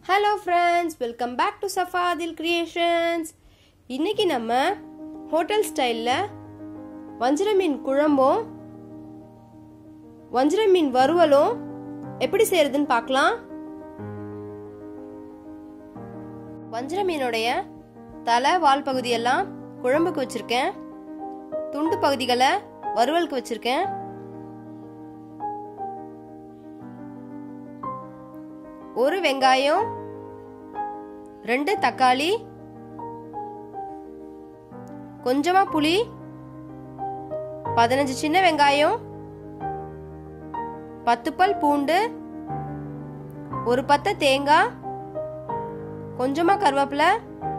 hello friends welcome back to Safathil creations இன்னைக்கு நம்ம hotel ஸ்டைலில் வஞ்சிர மீன் குழம்பும் வஞ்சிர மீன் வறுவலும் எப்படி செய்யறதுன்னு பார்க்கலாம் வஞ்சிர மீனுடைய தலை வால் பகுதியெல்லாம் குழம்புக்கு வச்சிருக்கேன் துண்டு பகுதிகளை வறுவலுக்கு வச்சிருக்கேன் ஒரு வெங்காயம் ரெண்டு தக்காளி கொஞ்சமா புளி பதினஞ்சு சின்ன வெங்காயம் பத்து பல் பூண்டு ஒரு பத்த தேங்காய் கொஞ்சமா கருவேப்பிலை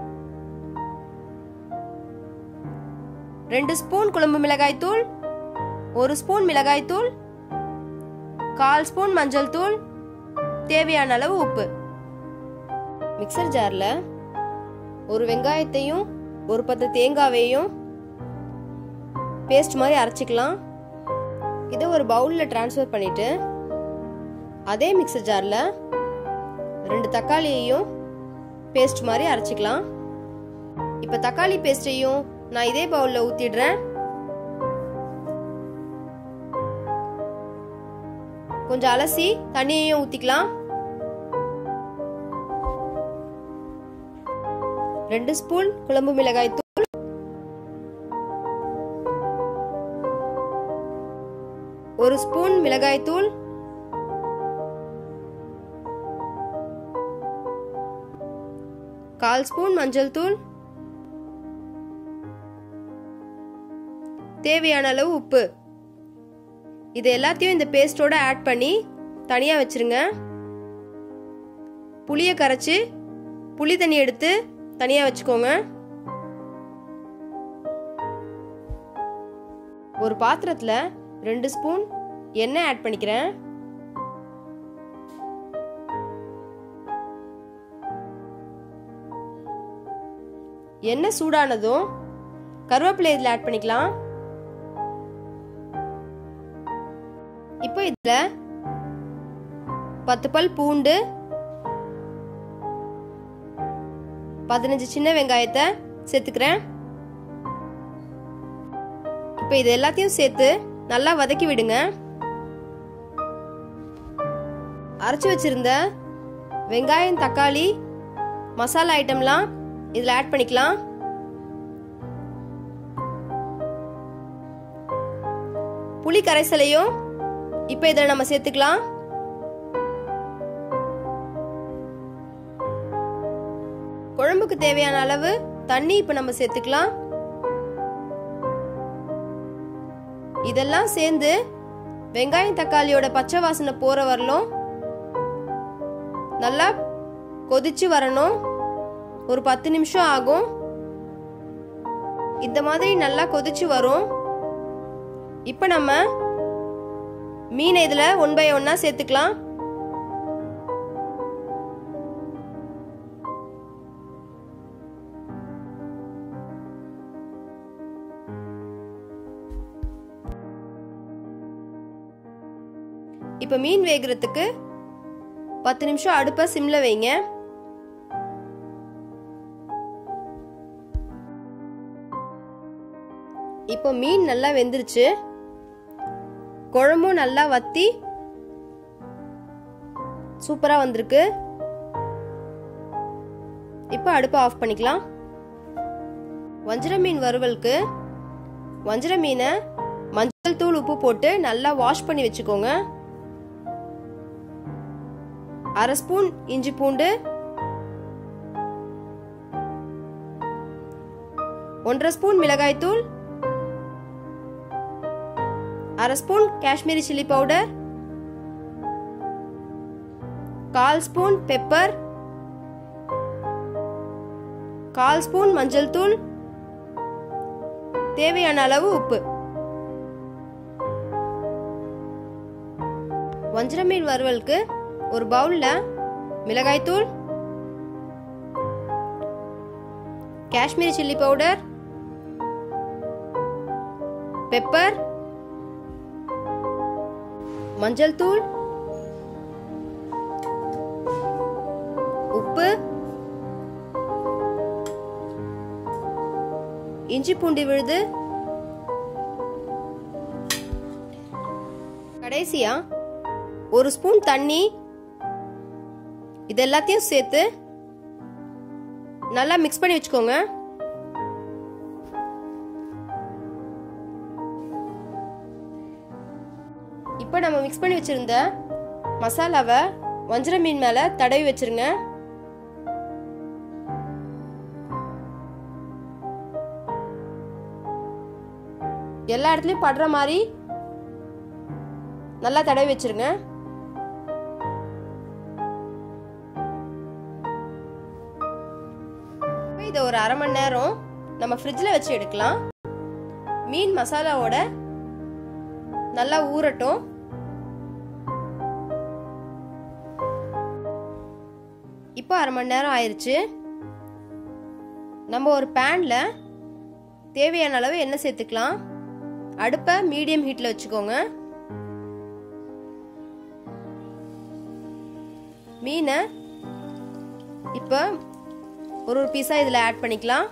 ரெண்டு ஸ்பூன் குழம்பு மிளகாய் தூள் ஒரு ஸ்பூன் மிளகாய் தூள் கால் ஸ்பூன் மஞ்சள் தூள் தேவையான அளவு உப்பு மிக்சர் ஜார்ல ஒரு வெங்காயத்தையும் ஒரு பத்து தேங்காவையும் பேஸ்ட் மாதிரி அரைச்சிக்கலாம் இதை ஒரு பவுலில் ட்ரான்ஸ்ஃபர் பண்ணிட்டு அதே மிக்சர் ஜாரில் ரெண்டு தக்காளியையும் பேஸ்ட் மாதிரி அரைச்சிக்கலாம் இப்போ தக்காளி பேஸ்ட்டையும் நான் இதே பவுலில் ஊற்றிடுறேன் கொஞ்சம் அலசி தண்ணியையும் ஊற்றிக்கலாம் ரெண்டு ஸ்பூன் குழம்பு மிளகாய் தூள் ஒரு ஸ்பூன் மிளகாய் தூள் கால் ஸ்பூன் மஞ்சள் தூள் தேவையான அளவு உப்பு இது எல்லாத்தையும் இந்த பேஸ்டோட ஆட் பண்ணி தனியாக வச்சிருங்க புளியை கரைச்சி புளி தண்ணி எடுத்து தனியாக வச்சுக்கோங்க ஒரு பாத்திரத்தில் ரெண்டு ஸ்பூன் எண்ணெய் ஆட் பண்ணிக்கிறேன் எண்ணெய் சூடானதும் கருவேப்பிலை இதில் ஆட் பண்ணிக்கலாம் இப்போ இதில் பத்து பல் பூண்டு பதினஞ்சு சின்ன வெங்காயத்தை சேர்த்துக்கிறேன் இப்போ இது எல்லாத்தையும் சேர்த்து நல்லா வதக்கி விடுங்க அரைச்சி வச்சிருந்த வெங்காயம் தக்காளி மசாலா ஐட்டம்லாம் இதில் ஆட் பண்ணிக்கலாம் புளி கரைசலையும் இப்போ இதில் நம்ம சேர்த்துக்கலாம் குழம்புக்கு தேவையான அளவு தண்ணி இப்போ நம்ம சேர்த்துக்கலாம் இதெல்லாம் சேர்ந்து வெங்காயம் தக்காளியோட பச்சை வாசனை போற வரலும் நல்லா கொதிச்சு வரணும் ஒரு பத்து நிமிஷம் ஆகும் இந்த மாதிரி நல்லா கொதிச்சு வரும் இப்போ நம்ம மீனை இதில் ஒன் பை ஒன்னா சேர்த்துக்கலாம் இப்போ மீன் வேகிறதுக்கு பத்து நிமிஷம் அடுப்பை சிம்ல வைங்க இப்போ மீன் நல்லா வெந்துருச்சு குழம்பும் நல்லா வத்தி சூப்பராக வந்திருக்கு இப்போ அடுப்பை ஆஃப் பண்ணிக்கலாம் வஞ்சிர மீன் வறுவலுக்கு வஞ்சிர மீனை மஞ்சள் தூள் உப்பு போட்டு நல்லா வாஷ் பண்ணி வச்சுக்கோங்க அரை ஸ்பூன் இஞ்சி பூண்டு ஒன்றரை ஸ்பூன் மிளகாய் தூள் அரை ஸ்பூன் காஷ்மீரி சில்லி பவுடர் கால் ஸ்பூன் பெப்பர் கால் ஸ்பூன் மஞ்சள் தூள் தேவையான அளவு உப்பு வஞ்சிர மீன் வறுவலுக்கு ஒரு பவுல்ல மிளகாய் தூள் காஷ்மீரி சில்லி பவுடர் பெப்பர் மஞ்சள் தூள் இஞ்சி பூண்டு விழுது கடைசியா ஒரு ஸ்பூன் தண்ணி இது எல்லாத்தையும் சேர்த்து நல்லா மிக்ஸ் பண்ணி வச்சுக்கோங்க இப்போ நம்ம மிக்ஸ் பண்ணி வச்சிருந்த மசாலாவை வஞ்சர மீன் மேல தடவி வச்சிருங்க எல்லா இடத்துலயும் படுற மாதிரி நல்லா தடவி வச்சிருங்க இதை ஒரு அரை மணி நேரம் நம்ம ஃப்ரிட்ஜில் வச்சு எடுக்கலாம் மீன் மசாலாவோட நல்லா ஊறட்டும் இப்போ அரை மணி நேரம் ஆயிடுச்சு நம்ம ஒரு பேனில் தேவையான அளவு எண்ணெய் சேர்த்துக்கலாம் அடுப்பை மீடியம் ஹீட்டில் வச்சுக்கோங்க மீனை இப்போ ஒரு ஒரு பீஸாக இதில் ஆட் பண்ணிக்கலாம்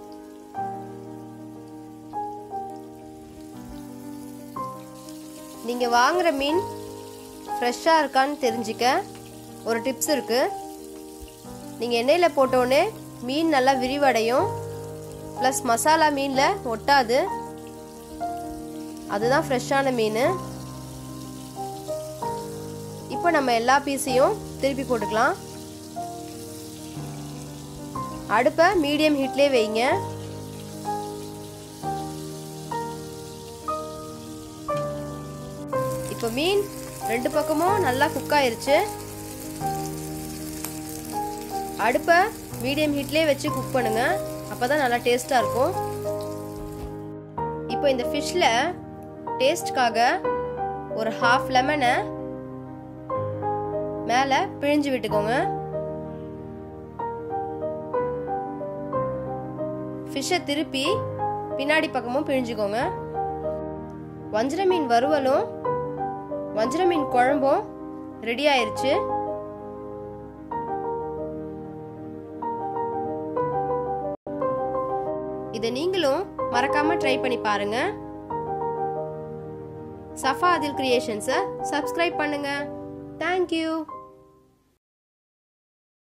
நீங்கள் வாங்குற மீன் ஃப்ரெஷ்ஷாக இருக்கான்னு தெரிஞ்சுக்க ஒரு டிப்ஸ் இருக்குது நீங்கள் எண்ணெயில் போட்டோடனே மீன் நல்லா விரிவடையும் ப்ளஸ் மசாலா மீனில் ஒட்டாது அதுதான் ஃப்ரெஷ்ஷான மீன் இப்போ நம்ம எல்லா பீஸையும் திருப்பி போட்டுக்கலாம் அடுப்பை மீடியம் ஹீட்லேயே வைங்க இப்போ மீன் ரெண்டு பக்கமும் நல்லா குக் ஆயிருச்சு அடுப்பை மீடியம் ஹீட்லேயே வச்சு குக் பண்ணுங்க அப்பதான் நல்லா டேஸ்டா இருக்கும் இப்போ இந்த ஃபிஷ்ல டேஸ்ட்காக ஒரு ஹாஃப் லெமனை மேலே பிழிஞ்சு விட்டுக்கோங்க ஃபிஷ்ஷை திருப்பி பின்னாடி பக்கமும் பிழிஞ்சுக்கோங்க வஞ்சர மீன் வறுவலும் வஞ்சர மீன் குழம்பும் ரெடி ஆயிருச்சு இதை நீங்களும் மறக்காம ட்ரை பண்ணி பாருங்க சஃபா அதில் கிரியேஷன்ஸை சப்ஸ்கிரைப் பண்ணுங்க தேங்க்யூ